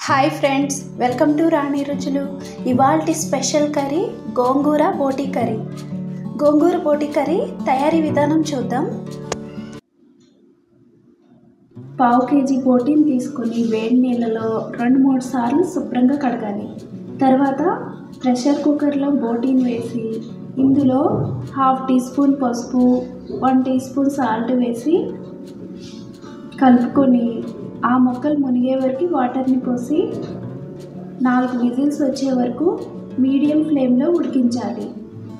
hi friends welcome to Rani రుచులు ఇవాల్టి special curry గోంగూర బోటి కర్రీ గోంగూర బోటి కర్రీ తయారీ విధానం చూద్దాం పావు కేజీ బోటీని తీసుకొని వేడి నీళ్ళలో రెండు మూడు సార్లు శుభ్రంగా కడగాలి తర్వాత ప్రెషర్ కుక్కర్లో బోటీని వేసి ఇందులో హాఫ్ టీ స్పూన్ పసుపు వన్ టీ స్పూన్ సాల్ట్ వేసి కలుపుకొని ఆ మొక్కలు మునిగే వరకు వాటర్ని పోసి నాలుగు విజిల్స్ వచ్చే వరకు మీడియం ఫ్లేమ్లో ఉడికించాలి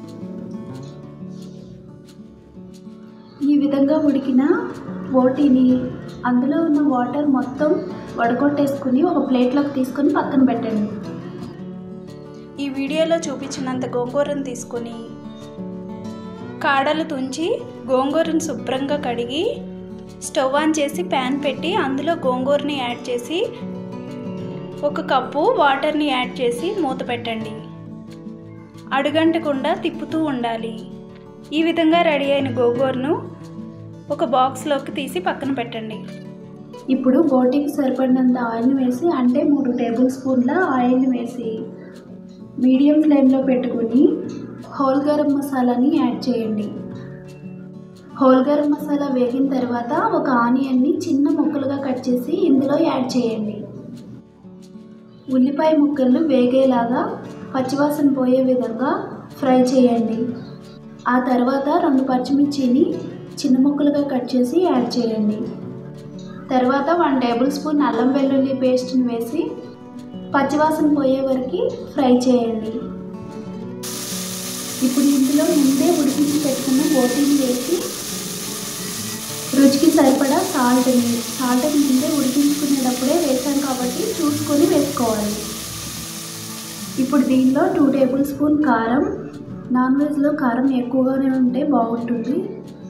ఈ విధంగా ఉడికిన బోటీని అందులో ఉన్న వాటర్ మొత్తం వడగొట్టేసుకుని ఒక ప్లేట్లోకి తీసుకొని పక్కన పెట్టండి ఈ వీడియోలో చూపించినంత గోంగూరను తీసుకొని కాడలు తుంచి గోంగూరను శుభ్రంగా కడిగి స్టవ్ ఆన్ చేసి ప్యాన్ పెట్టి అందులో గోంగూరని యాడ్ చేసి ఒక కప్పు వాటర్ని యాడ్ చేసి మూత పెట్టండి అడుగంటకుండా తిప్పుతూ ఉండాలి ఈ విధంగా రెడీ అయిన గోంగూరను ఒక బాక్స్లోకి తీసి పక్కన పెట్టండి ఇప్పుడు బోటికి సరిపడినంత ఆయిల్ని వేసి అంటే మూడు టేబుల్ స్పూన్ల ఆయిల్ని వేసి మీడియం ఫ్లేమ్లో పెట్టుకుని హోల్ గరం మసాలాని యాడ్ చేయండి హోల్ గరం మసాలా వేగిన తర్వాత ఒక ఆనియన్ని చిన్న ముక్కలుగా కట్ చేసి ఇందులో యాడ్ చేయండి ఉల్లిపాయ ముక్కలు వేగేలాగా పచ్చివాసన పోయే విధంగా ఫ్రై చేయండి ఆ తర్వాత రెండు పచ్చిమిర్చిని చిన్న ముక్కలుగా కట్ చేసి యాడ్ చేయండి తర్వాత వన్ టేబుల్ స్పూన్ అల్లం వెల్లుల్లి పేస్ట్ని వేసి పచ్చివాసన పోయే వరకు ఫ్రై చేయండి ఇప్పుడు ఇందులో ముందే ఉడికించి పెట్టుకున్న బోటీని వేసి రుచికి సరిపడా సాల్ట్ని సాల్ట్ని ముందే ఉడికించుకునేటప్పుడే వేసాం కాబట్టి చూసుకొని వేసుకోవాలి ఇప్పుడు దీనిలో టూ టేబుల్ స్పూన్ కారం నాన్ వెజ్లో కారం ఎక్కువగానే ఉంటే బాగుంటుంది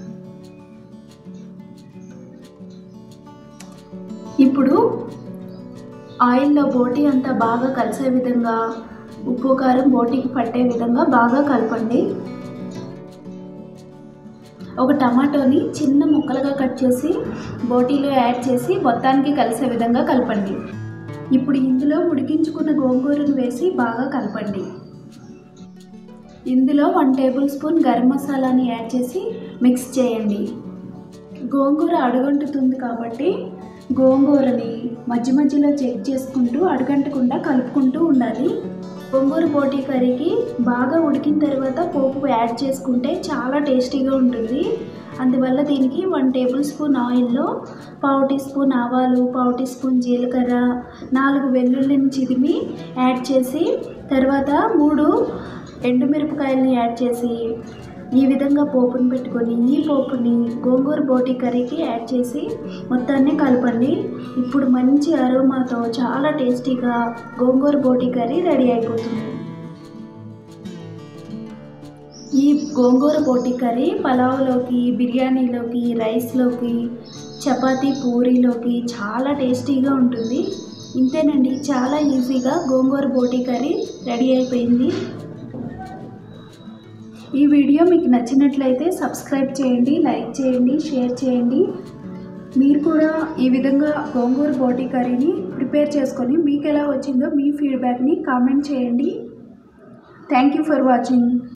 ఇప్పుడు ఆయిల్లో బోటీ అంతా బాగా కలిసే విధంగా ఉప్పు కారం బోటీకి పట్టే విధంగా బాగా కలపండి ఒక టమాటోని చిన్న ముక్కలుగా కట్ చేసి బోటీలో యాడ్ చేసి మొత్తానికి కలిసే విధంగా కలపండి ఇప్పుడు ఇందులో ఉడికించుకున్న గోంగూరను వేసి బాగా కలపండి ఇందులో వన్ టేబుల్ స్పూన్ గరం మసాలాని యాడ్ చేసి మిక్స్ చేయండి గోంగూర అడుగంటుతుంది కాబట్టి గోంగూరని మధ్య మధ్యలో చెక్ చేసుకుంటూ అడుగంటకుండా కలుపుకుంటూ ఉండాలి గోంగూర బోటీ కర్రీకి బాగా ఉడికిన తర్వాత పోపు యాడ్ చేసుకుంటే చాలా టేస్టీగా ఉంటుంది అందువల్ల దీనికి వన్ టేబుల్ స్పూన్ ఆయిల్లో పావు టీ స్పూన్ ఆవాలు పావు టీ స్పూన్ జీలకర్ర నాలుగు వెల్లుల్లిని చిదిమి యాడ్ చేసి తర్వాత మూడు ఎండుమిరపకాయలని యాడ్ చేసి ఈ విధంగా పోపుని పెట్టుకొని ఈ పోపుని గోంగూర బోటి కర్రీకి యాడ్ చేసి మొత్తాన్ని కలపండి ఇప్పుడు మంచి అరోమాతో చాలా టేస్టీగా గోంగూర బోటి కర్రీ రెడీ అయిపోతుంది ఈ గోంగూర బోటి కర్రీ పలావ్లోకి బిర్యానీలోకి రైస్లోకి చపాతీ పూరీలోకి చాలా టేస్టీగా ఉంటుంది ఇంతేనండి చాలా ఈజీగా గోంగూర బోటి కర్రీ రెడీ అయిపోయింది ఈ వీడియో మీకు నచ్చినట్లయితే సబ్స్క్రైబ్ చేయండి లైక్ చేయండి షేర్ చేయండి మీరు కూడా ఈ విధంగా గోంగూర బోటి కర్రీని ప్రిపేర్ చేసుకొని మీకు ఎలా వచ్చిందో మీ ఫీడ్బ్యాక్ని కామెంట్ చేయండి థ్యాంక్ యూ ఫర్ వాచింగ్